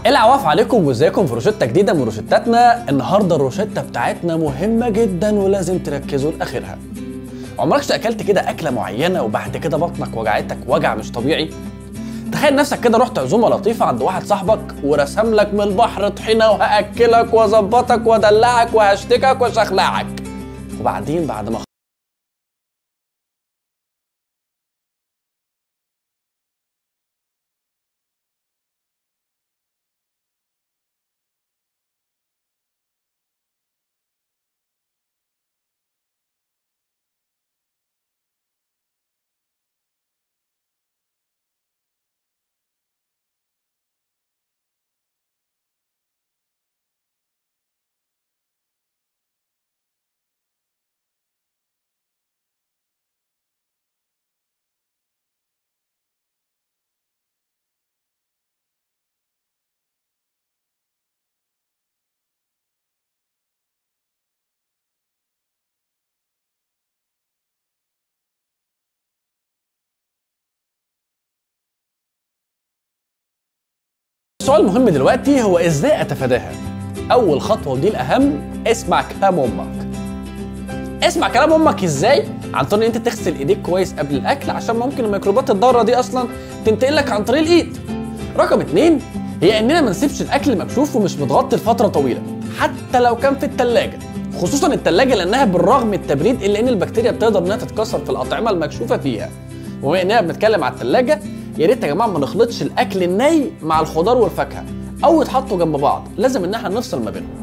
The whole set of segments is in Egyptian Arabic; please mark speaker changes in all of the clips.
Speaker 1: العواف عليكم وازيكم في روشتة جديدة من روشتاتنا النهاردة الروشتة بتاعتنا مهمة جدا ولازم تركزوا لآخرها عمرك اكلت كده أكلة معينة وبعد كده بطنك وجعتك وجع مش طبيعي تخيل نفسك كده رحت عزومة لطيفة عند واحد صاحبك ورسم لك من البحر طحينة وهأكلك وأظبطك وأدلعك وهشتكك وأشخلعك وبعدين بعد ما السؤال المهم دلوقتي هو ازاي اتفاداها اول خطوه ودي الاهم اسمع كلام امك اسمع كلام امك ازاي عن طريق ان انت تغسل ايديك كويس قبل الاكل عشان ممكن الميكروبات الضاره دي اصلا تنتقل لك عن طريق الايد رقم اتنين هي اننا ما نسيبش الاكل مكشوف ومش متغطي لفتره طويله حتى لو كان في التلاجة خصوصا التلاجة لانها بالرغم من التبريد الا ان البكتيريا بتقدر انها تتكسر في الاطعمه المكشوفه فيها وبما اننا بنتكلم على التلاجة يا ريت يا جماعه ما نخلطش الاكل الني مع الخضار والفاكهه او يتحطوا جنب بعض لازم ان احنا نفصل ما بينهم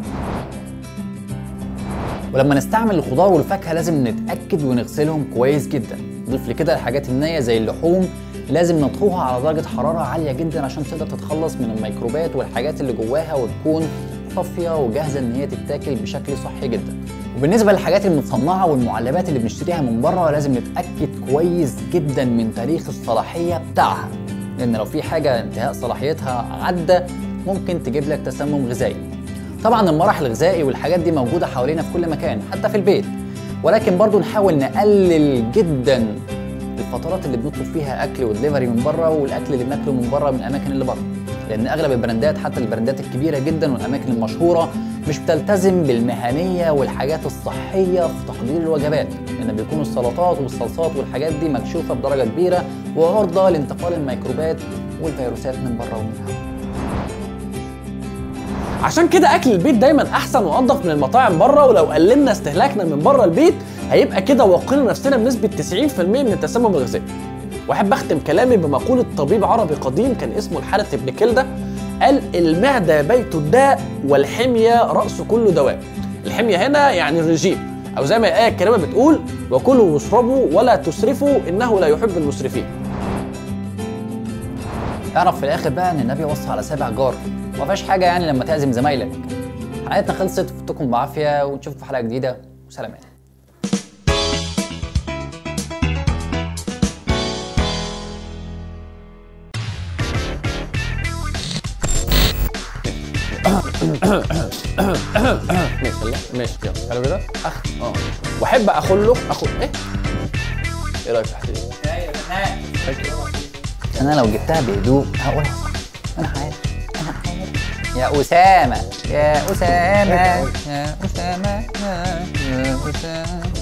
Speaker 2: ولما نستعمل الخضار والفاكهه لازم نتاكد ونغسلهم كويس جدا ضيف لكده الحاجات النيه زي اللحوم لازم نطهوها على درجه حراره عاليه جدا عشان تقدر تتخلص من الميكروبات والحاجات اللي جواها وتكون صافيه وجاهزه ان هي تتاكل بشكل صحي جدا وبالنسبه للحاجات المتصنعه والمعلبات اللي بنشتريها من بره لازم نتاكد كويس جدا من تاريخ الصلاحيه بتاعها لان لو في حاجه انتهاء صلاحيتها عدى ممكن تجيب لك تسمم غذائي طبعا المرح الغذائي والحاجات دي موجوده حوالينا في كل مكان حتى في البيت ولكن برضو نحاول نقلل جدا الفترات اللي بنطلب فيها اكل ودليفري من بره والاكل اللي بناكله من بره من الاماكن اللي بره لان اغلب البراندات حتى البراندات الكبيره جدا والاماكن المشهوره مش بتلتزم بالمهنيه والحاجات الصحيه في تحضير الوجبات لان بيكون السلطات والصلصات والحاجات دي مكشوفه بدرجه كبيره وعرضه لانتقال الميكروبات والفيروسات من بره ومن الهواء
Speaker 1: عشان كده اكل البيت دايما احسن وانضف من المطاعم بره ولو قللنا استهلاكنا من بره البيت هيبقى كده وقينا نفسنا بنسبه 90% من التسمم الغذائي واحب اختم كلامي بمقوله طبيب عربي قديم كان اسمه الحارث بن كلده قال المعده بيت الداء والحميه راس كل دواء الحميه هنا يعني الرجيم او زي ما الايه الكريمه بتقول وكلوا واشربوا ولا تسرفوا انه لا يحب المسرفين
Speaker 2: اعرف في الاخر بقى ان النبي وصى على سابع جار ما فيهاش حاجه يعني لما تعزم زمايلك حلقتنا خلصت فوتكم بعافيه ونشوفكم في حلقه جديده وسلامات
Speaker 1: ماشي يلا ماشي يلا حلو كده اخ اه واحب اخله اخد ايه ايه رايك في التحديد
Speaker 2: انا لو جبتها بهدوء هقولها صح انا عارف انا عارف يا اسامه يا اسامه يا اسامه يا اسامه